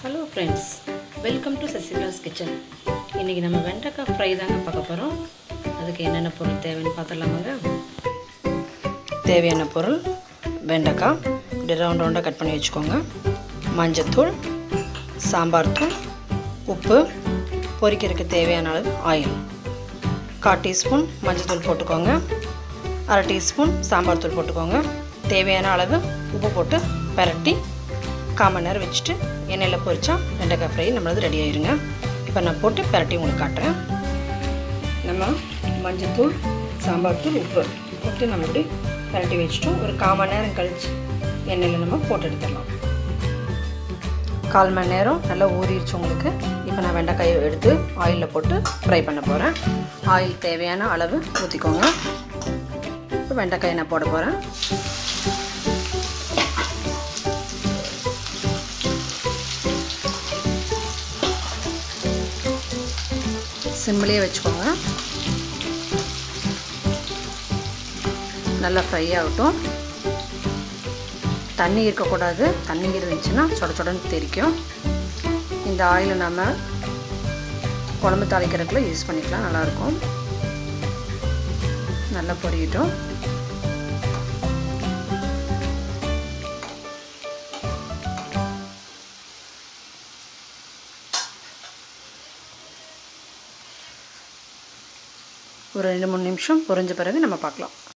hello friends welcome to Sasikala's kitchen இன்றைக்கி நம்ம வெண்டைக்காய் ஃப்ரை தாங்க பார்க்க போகிறோம் அதுக்கு என்னென்ன பொருள் தேவைன்னு பார்த்துடலாமாங்க தேவையான பொருள் வெண்டைக்காய் இப்படி ரவுண்ட் ரவுண்டாக கட் பண்ணி வச்சுக்கோங்க மஞ்சத்தூள் சாம்பார் தூள் உப்பு பொரிக்கிறதுக்கு தேவையான அளவு ஆயில் கால் டீஸ்பூன் மஞ்சத்தூள் போட்டுக்கோங்க அரை டீஸ்பூன் சாம்பார் தூள் போட்டுக்கோங்க தேவையான அளவு உப்பு போட்டு பரட்டி கால் மணி நேரம் வச்சுட்டு எண்ணெயில் பொரிச்சா வெண்டைக்காய் ஃப்ரை நம்மளது ரெடி ஆயிருங்க இப்போ நான் போட்டு பரட்டி உங்களுக்கு காட்டுறேன் நம்ம மஞ்சத்தூள் சாம்பார் தூள் உப்பு போட்டு நம்ம இப்படி பரட்டி வச்சுட்டோம் ஒரு கால் மணி நேரம் கழித்து எண்ணெயில் நம்ம போட்டு எடுத்துடலாம் கால் மணி நேரம் நல்லா ஊறிடுச்சு உங்களுக்கு இப்போ நான் வெண்டைக்காயை எடுத்து ஆயிலில் போட்டு ஃப்ரை பண்ண போகிறேன் ஆயில் தேவையான அளவு ஊற்றிக்கோங்க இப்போ வெண்டைக்காயை நான் போட போகிறேன் சிம்லேயே வச்சுக்கோங்க நல்லா ஃப்ரை ஆகட்டும் தண்ணி இருக்கக்கூடாது தண்ணி இருந்துச்சுன்னா சொட சொடன்னு தெரிக்கும் இந்த ஆயிலை நம்ம குழம்பு தாளிக்கிறதுக்குள்ள யூஸ் பண்ணிக்கலாம் நல்லாயிருக்கும் நல்லா பொரியட்டும் ஒரு ரெண்டு மூணு நிமிஷம் பொரிஞ்ச பிறகு நம்ம பார்க்கலாம்